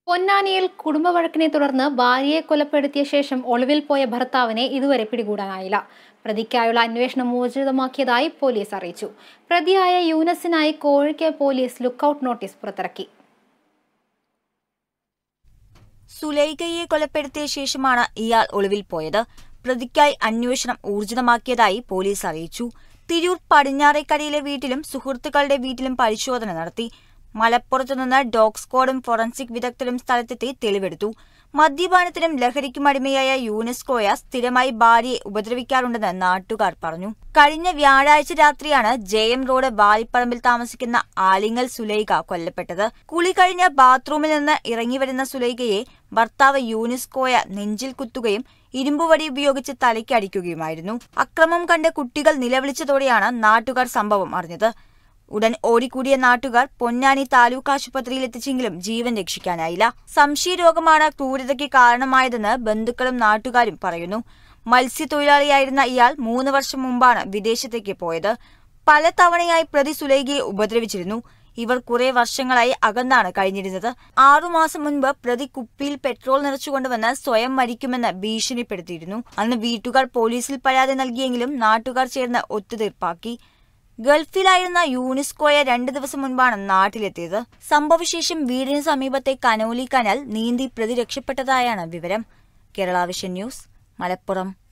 പൊന്നാനിയിൽ കുടുംബവഴക്കിനെ തുടർന്ന് ഭാര്യയെ കൊലപ്പെടുത്തിയ ശേഷം ഒളിവിൽ പോയ ഭർത്താവിനെ ഇതുവരെ പിടികൂടാനായില്ല പ്രതിക്കായുള്ള അന്വേഷണം ഊർജിതമാക്കിയതായി പോലീസ് അറിയിച്ചു പ്രതിയായ യൂനസിനായി കോഴിക്കോ പോലീസ് ലുക്കൌട്ട് നോട്ടീസ് പുറത്തിറക്കി സുലൈഖയെ കൊലപ്പെടുത്തിയ ശേഷമാണ് ഇയാൾ ഒളിവിൽ പോയത് പ്രതിക്കായി അന്വേഷണം ഊർജിതമാക്കിയതായി പോലീസ് അറിയിച്ചു തിരൂർ പടിഞ്ഞാറേക്കടയിലെ വീട്ടിലും സുഹൃത്തുക്കളുടെ വീട്ടിലും പരിശോധന നടത്തി മലപ്പുറത്തു നിന്ന് ഡോഗ് സ്ക്വാഡും ഫോറൻസിക് വിദഗ്ധരും സ്ഥലത്തെത്തി തെളിവെടുത്തു മദ്യപാനത്തിനും ലഹരിക്കും അടിമയായ യൂനെസ്കോയ സ്ഥിരമായി ഭാര്യയെ ഉപദ്രവിക്കാറുണ്ടെന്ന് നാട്ടുകാർ പറഞ്ഞു കഴിഞ്ഞ വ്യാഴാഴ്ച രാത്രിയാണ് ജെ എം റോഡ് വാലിപ്പറമ്പിൽ താമസിക്കുന്ന ആലിങ്ങൽ സുലൈഖ കൊല്ലപ്പെട്ടത് കുളി കഴിഞ്ഞ ബാത്റൂമിൽ നിന്ന് ഇറങ്ങിവരുന്ന സുലൈഖയെ ഭർത്താവ് യൂനിസ്കോയ നെഞ്ചിൽ കുത്തുകയും ഇരുമ്പുവടി ഉപയോഗിച്ച് തലയ്ക്ക് അടിക്കുകയുമായിരുന്നു അക്രമം കണ്ട് കുട്ടികൾ നിലവിളിച്ചതോടെയാണ് നാട്ടുകാർ സംഭവം അറിഞ്ഞത് ഉടൻ ഓടിക്കൂടിയ നാട്ടുകാർ പൊന്നാനി താലൂക്ക് ആശുപത്രിയിൽ എത്തിച്ചെങ്കിലും ജീവൻ രക്ഷിക്കാനായില്ല സംശയരോഗമാണ് ക്രൂരതയ്ക്ക് കാരണമായതെന്ന് ബന്ധുക്കളും നാട്ടുകാരും പറയുന്നു മത്സ്യത്തൊഴിലാളിയായിരുന്ന ഇയാൾ മൂന്ന് വർഷം മുമ്പാണ് വിദേശത്തേക്ക് പോയത് പല തവണയായി പ്രതി സുലൈഖയെ ഉപദ്രവിച്ചിരുന്നു ഇവർ കുറെ വർഷങ്ങളായി അകന്നാണ് കഴിഞ്ഞിരുന്നത് ആറുമാസം മുൻപ് പ്രതി കുപ്പിയിൽ പെട്രോൾ നിറച്ചുകൊണ്ടുവന്ന് സ്വയം മരിക്കുമെന്ന് ഭീഷണിപ്പെടുത്തിയിരുന്നു അന്ന് വീട്ടുകാർ പോലീസിൽ പരാതി നൽകിയെങ്കിലും നാട്ടുകാർ ചേർന്ന് ഒത്തുതീർപ്പാക്കി ഗൾഫിലായിരുന്ന യൂനിസ്കോയ രണ്ട് ദിവസം മുൻപാണ് നാട്ടിലെത്തിയത് സംഭവശേഷം വീടിന് സമീപത്തെ കനോലി കനാൽ നീന്തി പ്രതി രക്ഷപ്പെട്ടതായാണ് വിവരം കേരള വിഷൻ ന്യൂസ് മലപ്പുറം